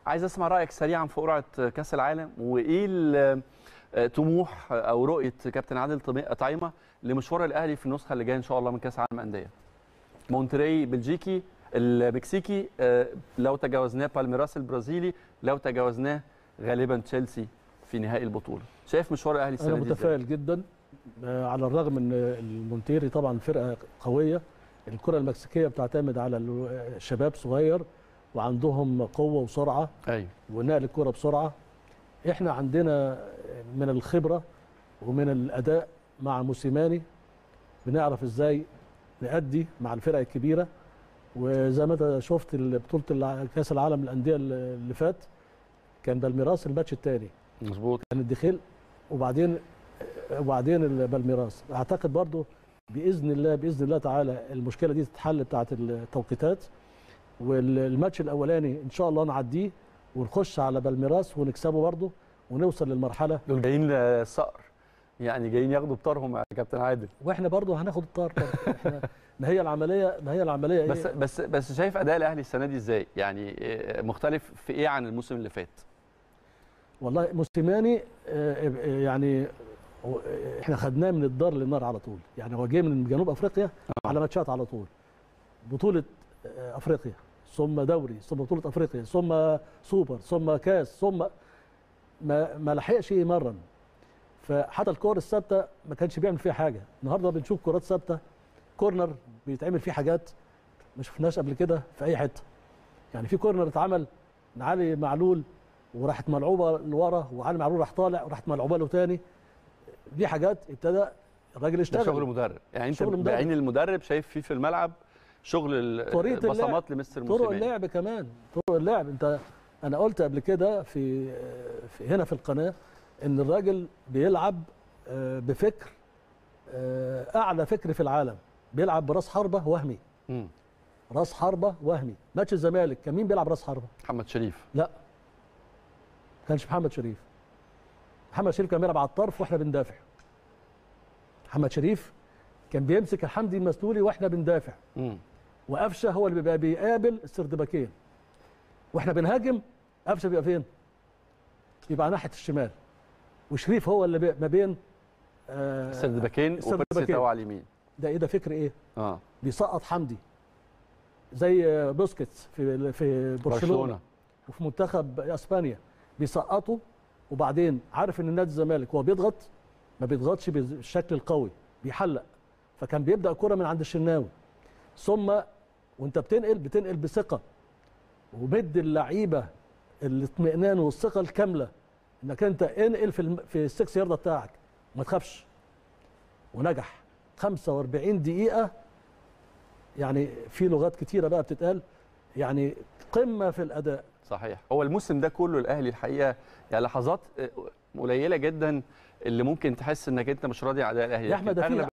عايز اسمع رايك سريعا في قرعه كاس العالم وايه ال- طموح او رؤيه كابتن عادل طمي- طعيمه لمشوار الاهلي في النسخه اللي جايه ان شاء الله من كاس العالم انديه مونتري بلجيكي المكسيكي آه، لو تجاوزناه بالميراس البرازيلي لو تجاوزناه غالبا تشيلسي في نهائي البطوله شايف مشوار الاهلي السنه انا دي إزاي؟ متفائل جدا آه، على الرغم ان المونتيري طبعا فرقه قويه الكره المكسيكيه بتعتمد على ال- شباب صغير وعندهم قوه وسرعه ايوه ونقل الكره بسرعه احنا عندنا من الخبره ومن الاداء مع موسيماني بنعرف ازاي نأدي مع الفرق الكبيره وزي ما انت شفت بطوله الع- كاس العالم للانديه اللي فات كان بالميراس الماتش الثاني مظبوط كان الدخيل وبعدين وبعدين البالميراس اعتقد برضو باذن الله باذن الله تعالى المشكله دي تتحل بتاعه التوقيتات والماتش الاولاني ان شاء الله نعديه ونخش على بالميراس ونكسبه برضو ونوصل للمرحله دول جايين صقر يعني جايين ياخدوا بطارهم يا كابتن عادل واحنا برضو هناخد الطار برضو. احنا ما هي العمليه ما هي العمليه بس ايه بس بس شايف اداء الاهلي السنه دي ازاي يعني آه، مختلف في ايه عن الموسم اللي فات والله موسيماني آه، آه، يعني هو- آه، احنا خدناه من الدار للنار على طول يعني هو جاي من جنوب افريقيا على ماتشات على طول بطوله آه، افريقيا ثم دوري ثم بطوله افريقيا ثم سوبر ثم كاس ثم ما ما لحقش يمرن فحتى الكور الثابته ما كانش بيعمل فيها حاجه النهارده بنشوف كرات ثابته كورنر بيتعمل فيه حاجات ما شفناش قبل كده في اي حته يعني في كورنر اتعمل من علي معلول وراحت ملعوبه لورا وعلي معلول راح طالع وراحت ملعوبه له تاني دي حاجات ابتدى الراجل ده يشتغل شغل مدرب يعني انت شغل مدرب. بعين المدرب شايف فيه في الملعب شغل ال- طريقة اللعب. بصمات لمستر طرق موسيماني اللعب كمان طرق اللعب انت انا قلت قبل كده في, في هنا في القناه ان الراجل بيلعب آه، بفكر آه، اعلى فكر في العالم بيلعب براس حربه وهمي مم. راس حربه وهمي ماتش الزمالك كان مين بيلعب راس حربه محمد شريف لا ما كانش محمد شريف محمد شريف كان بيلعب على الطرف واحنا بندافع محمد شريف كان بيمسك حمدي المسلولي واحنا بندافع مم. وقفشه هو اللي بيبقى بيقابل السردباكين واحنا بنهاجم قفشه بيبقى فين؟ بيبقى ناحيه الشمال وشريف هو اللي بي- ما بين آه سردباكين السردباكين. وبيرسي تاو على اليمين ده ايه ده فكر ايه؟ اه بيسقط حمدي زي آه، بوسكيتس في في برشلونه برشلونه وفي منتخب اسبانيا بيسقطوا وبعدين عارف ان نادي الزمالك هو بيضغط ما بيضغطش بالشكل القوي بيحلق فكان بيبدا الكره من عند الشناوي ثم وانت بتنقل بتنقل بثقه ومد اللعيبه الاطمئنان والثقه الكامله انك انت انقل في الم... في السكس يارده بتاعك وما تخافش ونجح 45 دقيقه يعني في لغات كتيره بقى بتتقال يعني قمه في الاداء صحيح هو الموسم ده كله الاهلي الحقيقه يعني لحظات آه، قليله جدا اللي ممكن تحس انك انت مش راضي عن اداء الاهلي يا احمد لكن ده في أغلب